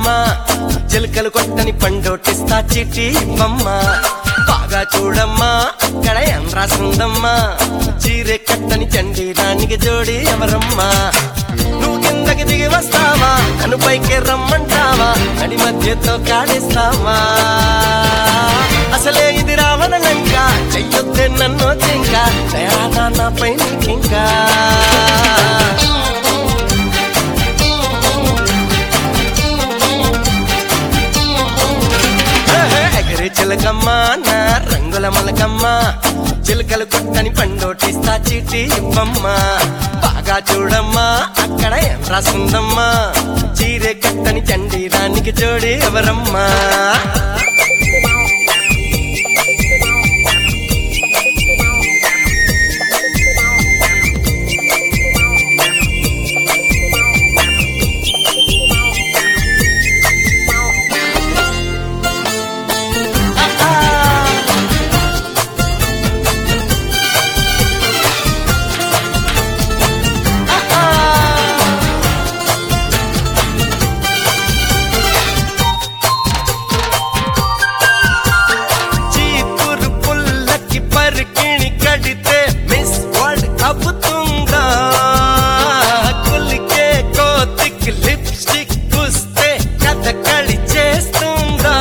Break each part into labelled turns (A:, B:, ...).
A: మొలకమ్మ చిలుకలు కొట్టని పండోటిస్తా చిట్టి ఇవ్వమ్మ బాగా చూడమ్మా అక్కడ ఏం రాసిందమ్మా చీరె కట్టని చండి దానికి జోడి ఎవరమ్మా నువ్వు కిందకి దిగి వస్తావా నన్ను పైకి రమ్మంటావా నడి మధ్యతో కాడేస్తావా అసలే ఇది రావణ లంక చెయ్యొద్దే నన్ను చింక దయాదా నాపై నీకింకా ఎగరి చిలకమ్మ నా రంగుల మలకమ్మ చిలకలు కొట్టని పండోటిస్తా చీటి ఇవ్వమ్మ బాగా చూడమ్మా అక్కడ ఏం రాసిందమ్మా చీరే కట్టని చండి దానికి జోడి ఎవరమ్మా చీపురు పుల్లకి పరికిణి కడితే మిస్ వరల్డ్ అబ్బుతుందా కులికే కోతికి లిప్స్టిక్ పూస్తే కథకళి చేస్తుందా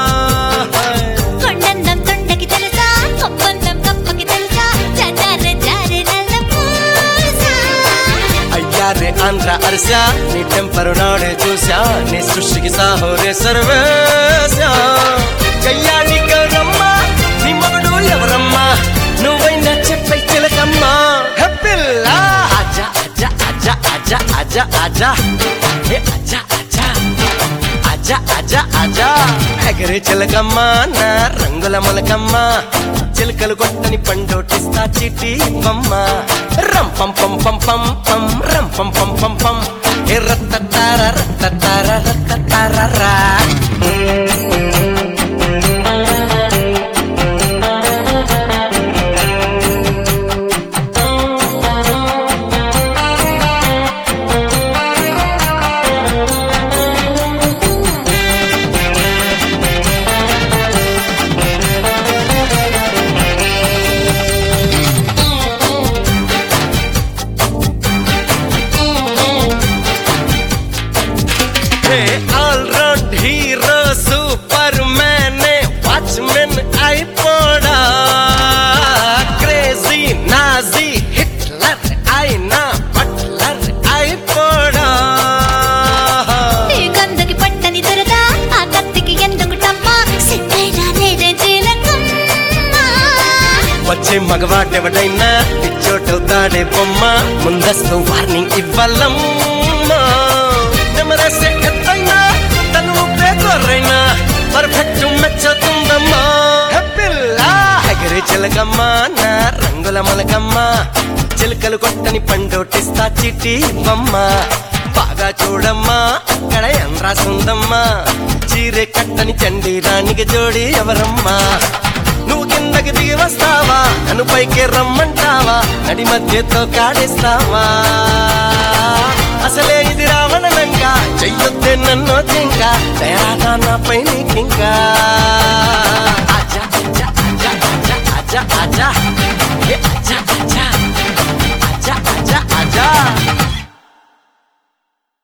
B: కొండందం తొండకి తెలుసా కొప్పందం కప్పకి తెలుసా చదార జారె నల్ల పూసా
A: అయ్యారే ఆంధ్ర అరిసా నీ టెంపరు నాడే చూసా నీ సృష్టికి సాహోరే సర్వేశా కయ్యాడి గౌరమ్మా నీ మగడు ఎవరమ్మా నువ్వైనా చెప్పై చిలకమ్మా హెప్పిల్లా అజా అజా అజా అజా అజా అజా ఏ అజా అజా అజా అజా అజా ఎగరే చిలకమ్మ నా రంగుల మొలకమ్మ చిలకలు కొట్టని పండోటిస్తా చిట్టి ఇవ్వమ్మ రం పం పం పం పం పం రం పం పం పం పం ఏ రత్తతార రత్తతార రత్తతారరా హే all round hero superman watchman అయిపోడా క్రేజీ నాజీ హిట్లర్ అయినా బట్లర్ అయిపోడా
B: ఈ గంధకి పట్టని దొరద ఆ కత్తికి ఎందుకు టమ్మ సిద్ధైనా లేదే జీలకమ్మ
A: వచ్చే మగవాడెవడైనా పిచ్చోటవుతాడే బొమ్మ ముందస్తు వార్నింగ్ ఇవ్వాలమ్మా నెమరేసే ఎత్తైనా తను ఊపే గొర్రైనా పర్ఫెక్ట్ మెచ్చుతుందమ్మా హెప్పిల్లా ఎగరే చిలకమ్మ నా రంగుల మలకమ్మ చిలకలు కొట్టని పండోటిస్తా చిట్టి ఇవ్వమ్మ బాగా చూడమ్మా అక్కడ ఏం రాసుందమ్మా చీరే కట్టని చండి రాణికి జోడి ఎవరమ్మా నువ్వు కిందకి దిగి వస్తావా నన్ను పైకి రమ్మంటావా నడి మధ్యతో కాడేస్తావా అసలే ఇది రావణ లంక చెయ్యొద్దే నన్ను చింక దయాగా నాపై నీకింకా